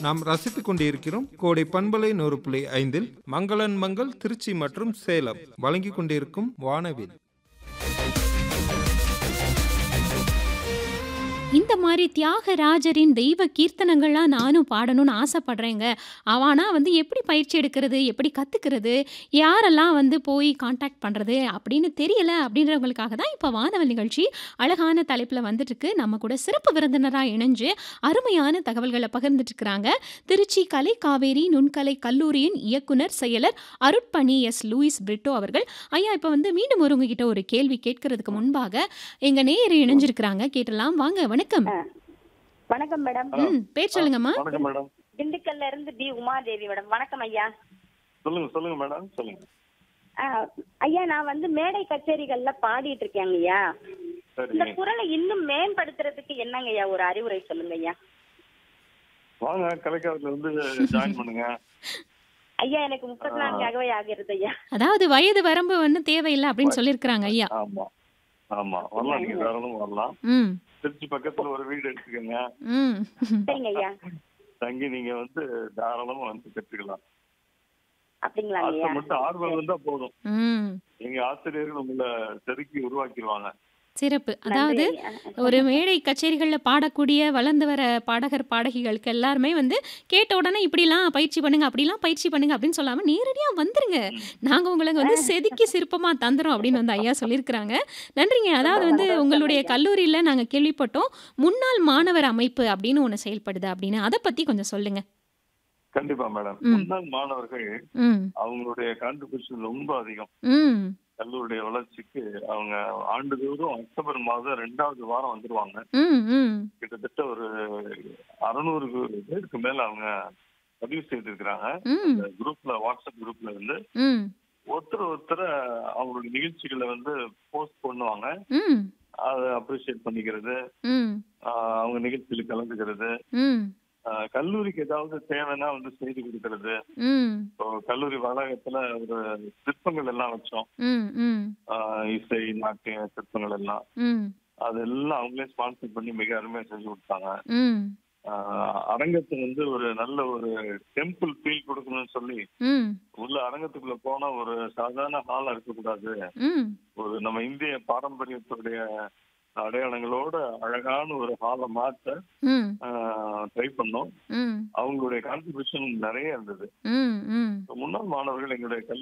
நாம் ரசித்துக் கொண்டிருக்கிறோம் கோடை பண்பலை நூறு புள்ளி ஐந்தில் மங்களன் மங்கள் திருச்சி மற்றும் சேலம் வழங்கிக் கொண்டிருக்கும் வானவில் இந்த மாதிரி தியாகராஜரின் தெய்வ கீர்த்தனங்கள்லாம் நானும் பாடணும்னு ஆசைப்படுறேங்க அவனா வந்து எப்படி பயிற்சி எடுக்கிறது எப்படி கற்றுக்கிறது யாரெல்லாம் வந்து போய் காண்டாக்ட் பண்ணுறது அப்படின்னு தெரியல அப்படின்றவங்களுக்காக தான் இப்போ வானவல் நிகழ்ச்சி அழகான தலைப்பில் வந்துட்டுருக்கு நம்ம கூட சிறப்பு விருந்தினராக இணைஞ்சு அருமையான தகவல்களை பகிர்ந்துட்டு இருக்கிறாங்க திருச்சி கலை காவேரி நுண்கலை கல்லூரியின் இயக்குனர் செயலர் அருட்பணி எஸ் லூயிஸ் பிரிட்டோ அவர்கள் ஐயா இப்போ வந்து மீண்டும் ஒரு உங்ககிட்ட ஒரு கேள்வி கேட்கறதுக்கு முன்பாக எங்க நேயர் இணைஞ்சிருக்கிறாங்க கேட்டலாம் வாங்க வணக்கம் வணக்கம் மேடம் ம் பேர் சொல்லுங்கம்மா வணக்கம் மேடம் திண்டுக்கல்ல இருந்து பி உமாதேவி மேடம் வணக்கம் ஐயா சொல்லுங்க சொல்லுங்க மேடம் சொல்லுங்க ஆ, ஐயா நான் வந்து மேடை கச்சேரிகள்ல பாடிட்டு இருக்கேங்க ஐயா இந்த சரி குரலை இன்னும் மேம்படுத்துறதுக்கு என்னங்க ஐயா ஒரு அறிவுரை சொல்லுங்க ஐயா வாங்க கலைக்காரத்துல இருந்து ஜாயின் பண்ணுங்க ஐயா எனக்கு முப்பத்தி நான்கு ஆகவே ஆகிறது ஐயா அதாவது வயது வரம்பு வந்து தேவையில்லை அப்படின்னு சொல்லியிருக்கிறாங்க ஐயா ஆமா ஆமா வரலாம் நீங்க தாராளமா வரலாம் ம் திருச்சி பக்கத்துல ஒரு வீடு எடுத்துக்கோங்க ம் சரிங்க ஐயா தங்கி நீங்க வந்து தாராளமா வந்து கற்றுக்கலாம் அப்படிங்களாங்க ஆசை ஐயா மட்டும் ஆர்வம் இருந்தா போதும் ம் எங்க ஆசிரியர்கள் உங்களை செதுக்கி உருவாக்கிடுவாங்க சிறப்பு அதாவது நன்றி ஐயா. ஒரு மேடை கச்சேரிகளில் பாடக்கூடிய வளர்ந்து வர பாடகர் பாடகிகளுக்கு எல்லாருமே வந்து கேட்ட உடனே இப்படிலாம் பயிற்சி பண்ணுங்க அப்படிலாம் பயிற்சி பண்ணுங்க அப்படின்னு சொல்லாம நேரடியாக வந்துருங்க நாங்கள் உங்களுக்கு வந்து செதுக்கி சிற்பமாக தந்துடும் அப்படின்னு வந்து ஐயா சொல்லியிருக்கிறாங்க நன்றிங்க அதாவது வந்து உங்களுடைய கல்லூரியில் நாங்கள் கேள்விப்பட்டோம் முன்னாள் மாணவர் அமைப்பு அப்படின்னு ஒன்று செயல்படுது அப்படின்னு அதை பற்றி கொஞ்சம் சொல்லுங்க கண்டிப்பா மேடம் ம். முன்னாள் மாணவர்கள் ம் அவங்களுடைய கான்ட்ரிபியூஷன் ரொம்ப அதிகம் ம் கல்லூரிய வளர்ச்சிக்கு அவங்க ஆண்டுதோறும் அக்டோபர் மாதம் ரெண்டாவது வாரம் வந்துருவாங்க ம் ம் கிட்டத்தட்ட ஒரு அறுநூறு பேருக்கு மேல அவங்க பதிவு செய்திருக்கிறாங்க ம் இந்த குரூப்ல வாட்ஸ்அப் குரூப்ல இருந்து ம் ஒருத்தர் ஒருத்தர் அவங்களுடைய நிகழ்ச்சிகளை வந்து போஸ்ட் பண்ணுவாங்க ம் அதை அப்ரிஷியேட் பண்ணிக்கிறது ம் ஆஹ் அவங்க நிகழ்ச்சியில் கலந்துக்கிறது ம் ஆஹ் கல்லூரிக்கு ஏதாவது தேவைன்னா வந்து செய்து கொடுக்கறது ம் இப்போ கல்லூரி வளாகத்துல ஒரு சிற்பங்கள் எல்லாம் வச்சோம் ம் ம் ஆஹ் இசை நாட்டிய சிற்பங்கள் எல்லாம் ம் அதெல்லாம் அவங்களே ஸ்பான்சர் பண்ணி மிக அருமையா செஞ்சு கொடுத்தாங்க ம் ஆஹ் அரங்கத்தை வந்து ஒரு நல்ல ஒரு டெம்பிள் ஃபீல் கொடுக்கணும்னு சொல்லி ம் உள்ள அரங்கத்துக்குள்ள போனா ஒரு சாதாரண ஹாலா இருக்கக்கூடாது ம் ஒரு நம்ம இந்திய பாரம்பரியத்துடைய அடையாளங்களோட அழகான ஒரு ஹாலை மாற்ற ம் ட்ரை பண்ணோம் ம் அவங்களுடைய கான்ட்ரிபியூஷன் நிறைய இருந்தது ம் ம் முன்னாள் மாணவர்கள் எங்களுடைய கல்வி